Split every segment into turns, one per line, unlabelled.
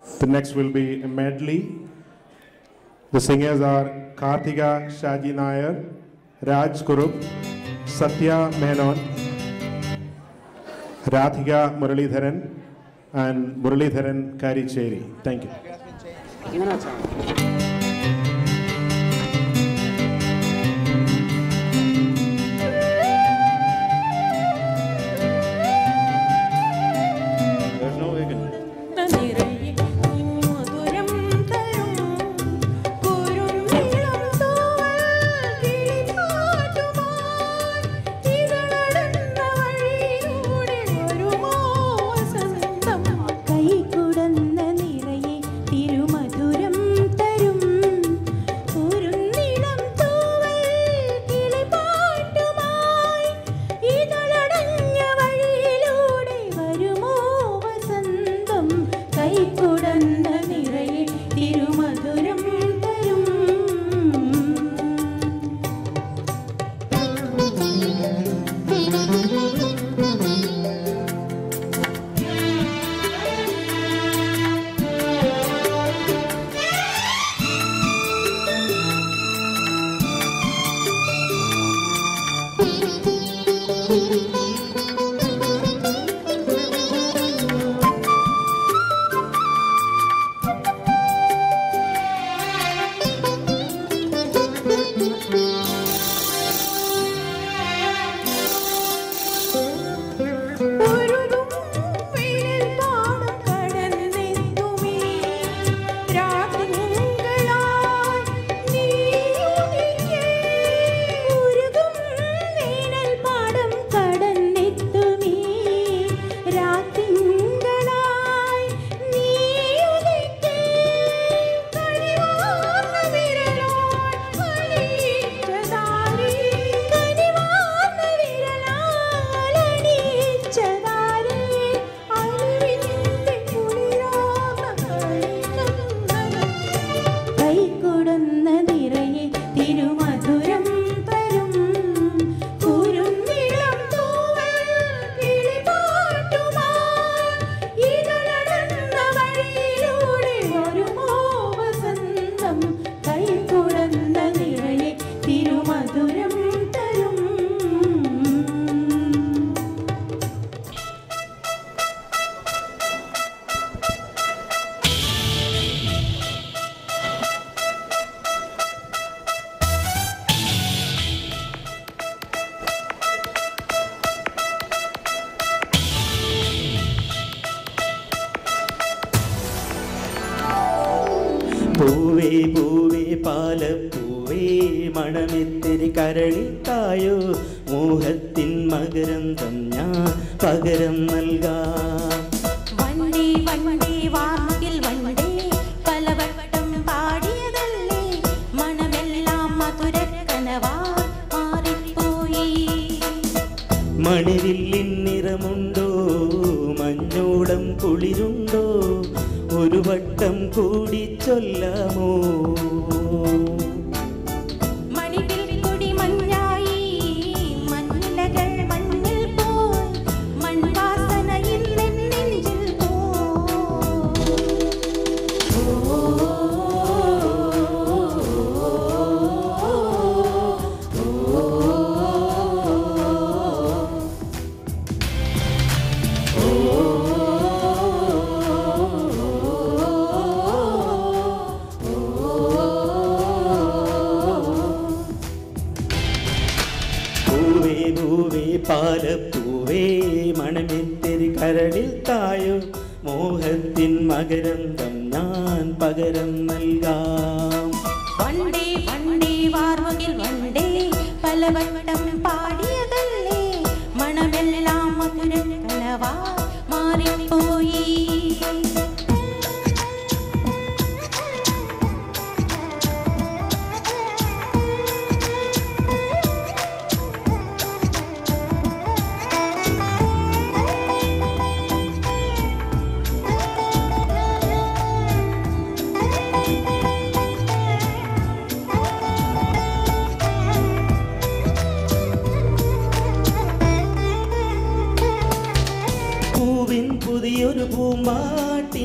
The next will be a medley. The singers are Karthika Shaji Nair, Raj Kurup, Satya Menon, Radhika Muralidharan, and Muralidharan Karicheri. Thank you. There's no wagon.
നിറയെ മധുരം തരും കുരുന്നിളം തൂവൽ കിളിപ്പാട്ടുമായി ഇതളടന്ന വഴിയിലൂടെ വരുമോ വസന്തം കൈകുടന്ന നിറയെ തിരുമധുരം തരും കുരുന്നിളം തൂവൽ കിളിപ്പാട്ടുമായി ഇതളടഞ്ഞ വഴിയിലൂടെ വരുമോ വസന്തം കൈക്കുടന്ന നിറയെ തിരുമധുരം തരും ഒരുതും വെയിൽ പാടം കടന്നെത്തുമേ രാഗങ്ങളായി നീ ഉദിക്കേ ഒരുതും വേനൽ പാടം കടന്നെത്തുമേ രാഗങ്ങളായി നീ ഉദിക്കേ കനിവാർന്ന വിരലാൽ അണിയിച്ചതാരേ കനിവാർന്ന വിരലാൽ അണിയിച്ചതാരേ അലിവിന്റെ കുളിരാർന്ന കളിചന്ദനം കൈകൊടുന്ന നിറയെ തിരുമധുരം തരും കുരുന്നിളം തൂവൽ കിളിപാട്ടുമായി ഇതളടന്ന വഴിയിലൂടെ വരുമോ വസന്തം കൈകൊടുന്ന നിറയെ തിരുമധുരം തരും
പൂവേ പൂവേ പാലപ്പൂവേ മണമെത്തിരി കരളിത്തായോ മോഹത്തിൻ മകരം തന്നാ പകരം നൽകാം
വണ്ടേ വണ്ടേ വാക്കിൽ വണ്ടേ പലവട്ടം പാടിയതല്ലേ മണമെല്ലാം മധുരക്കനവാ മാറിപ്പോയി
മണിരില്ലിൻ നിറമുണ്ടോ മഞ്ഞോളം കുളിരുണ്ടോ ഒരു വട്ടം കൂടി ചൊല്ലാമോ
മണിവിൽ കൊടി മഞ്ഞായി മഞ്ഞിലകൾ മണ്ണിൽ പോയി മൺവാസന ഇന്നെൻ നെഞ്ചിൽ
പൂവേ പൂവേ പാലപ്പൂവേ മണമെത്തിരി കരളിൽ തായോ മോഹത്തിൻ മകരം തന്നാൻ പകരം നൽകാം
വണ്ടേ വണ്ടേ വാർമുകിൽ വണ്ടേ പലവട്ടം പാടിയതല്ലേ മണമെല്ലാം മധുരക്കനവാ മാറിപ്പോയി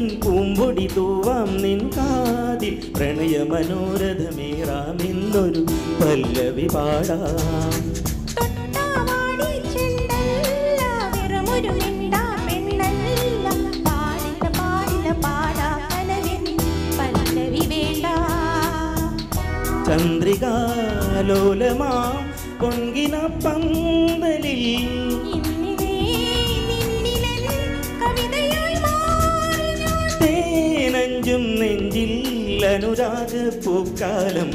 പൂമ്പൊടി തൂവാം നിൻ കാതിൽ പ്രണയ മനോരഥമേറാമെന്നൊരു പല്ലവി പാടാം
തൊട്ടാവാടി ചെണ്ടല്ല വെറുമൊരു മിണ്ടാ പെണ്ണല്ല പാടില്ല പാടില്ല പാടാ കനവിൻ പല്ലവി വേണ്ട
ചന്ദ്രികാലോലമാം പൊങ്കിന പന്തലിൽ
ഇന്നിലേ നിന്നിലൻ കവിതയായി മാറി ഞാൻ.
തേനഞ്ചും നെഞ്ചിൽ അനുരാഗ പൂക്കാലം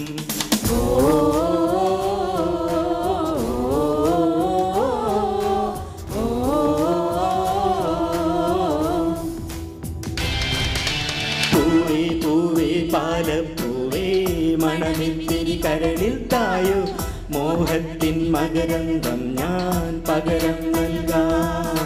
പൂവേ പൂവേ പാലപ്പൂവേ മണമെത്തിരി കരളിൽ തായോ മോഹത്തിൻ മകരന്തം ഞാൻ പകരം നൽകാം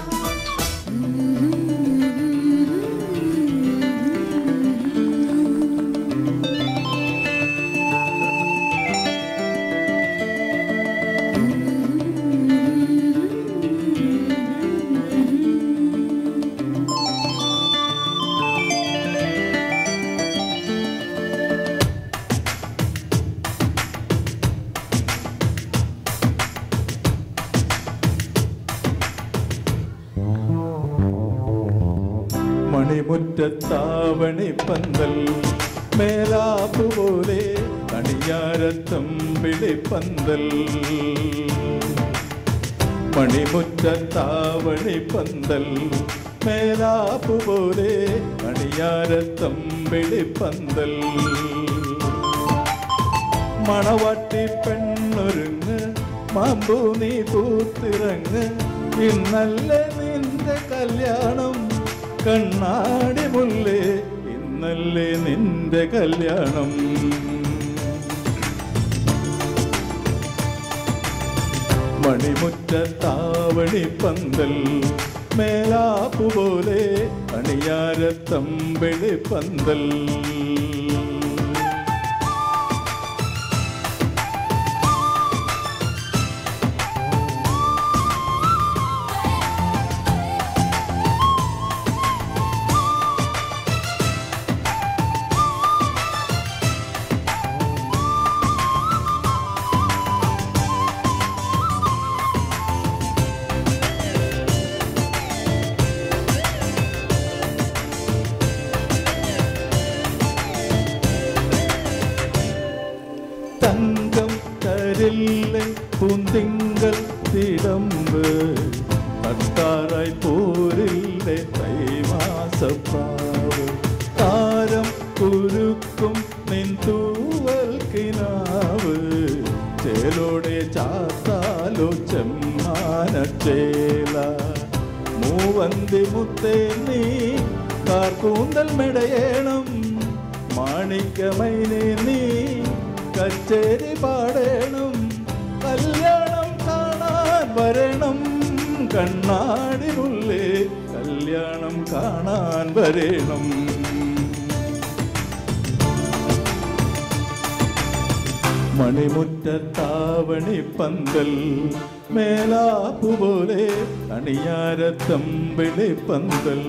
മണിമുറ്റത്താവണി പന്തൽ മേലാപ്പു പോലെ അണിയാരത്തമ്പിളി പന്തൽ മണിമുറ്റത്താവണി പന്തൽ മേലാപ്പു പോലെ അണിയാരത്തമ്പിളി പന്തൽ മണവാട്ടി പെണ്ണൊരുങ്ങ് മാമ്പൂ നീ തൂത്തിറങ്ങ് ഇന്നല്ല നിന്റെ കല്യാണം കണ്ണാടി മുല്ലേ ഇന്നല്ലേ നിന്റെ കല്യാണം മണിമുറ്റത്താവണി പന്തൽ മേലാപ്പു പോലെ അണിയാരത്തമ്പിളി പന്തൽ തങ്കം തരില്ലേ പൂന്തിങ്കൾ തിടമ്പ് തട്ടാറായി പോരില്ലേ തൈമാസപ്പാവ് താരം കുരുക്കും നിൻ തൂവൽ കിനാവ് ചേലോടെ ചാത്താലോ ചെമ്മാനച്ചേല മൂവന്തി മുത്തേ നീ കാർക്കൂന്തൽ മെടയേണം മാണിക്കമൈനെ നീ കച്ചേരി പാടേണം കല്യാണം കാണാൻ വരണം കണ്ണാടിനുള്ളേ കല്യാണം കാണാൻ വരണം മണിമുറ്റത്താവണി പന്തൽ മേലാപ്പു പോലെ അണിയാരത്തമ്പിളി പന്തൽ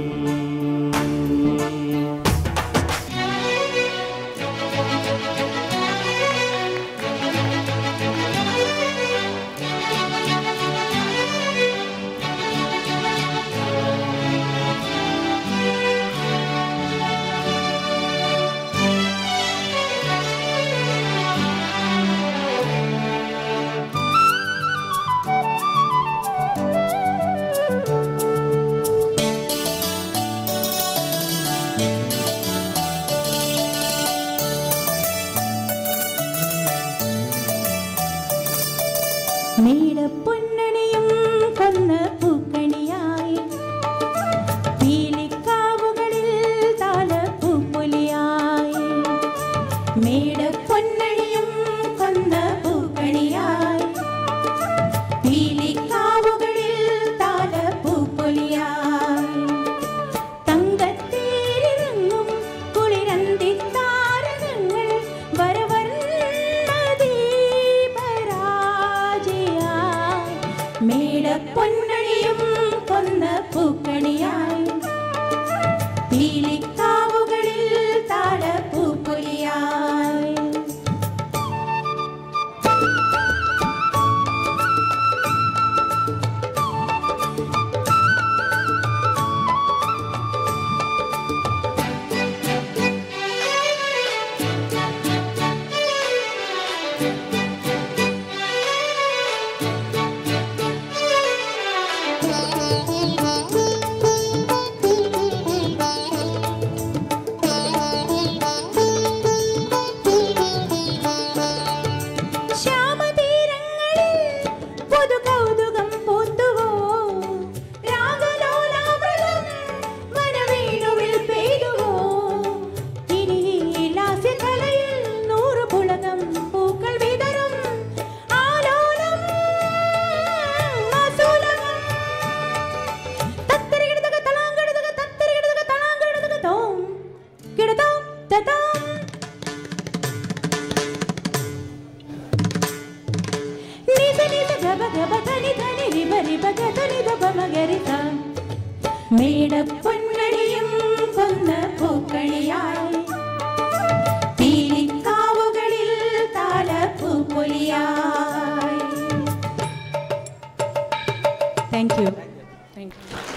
തദാം. നിസ നിസ ഗബ ഗബ ധനി ധനി റിബ റിബ ഗത നിധ ബമ ഗരിത. മേടപ്പൊന്നണിയും കൊന്ന പൂക്കളിയായി പീലിക്കാവുകളിൽ താലപ്പൂപ്പൊലിയായി താങ്ക് യു താങ്ക് യു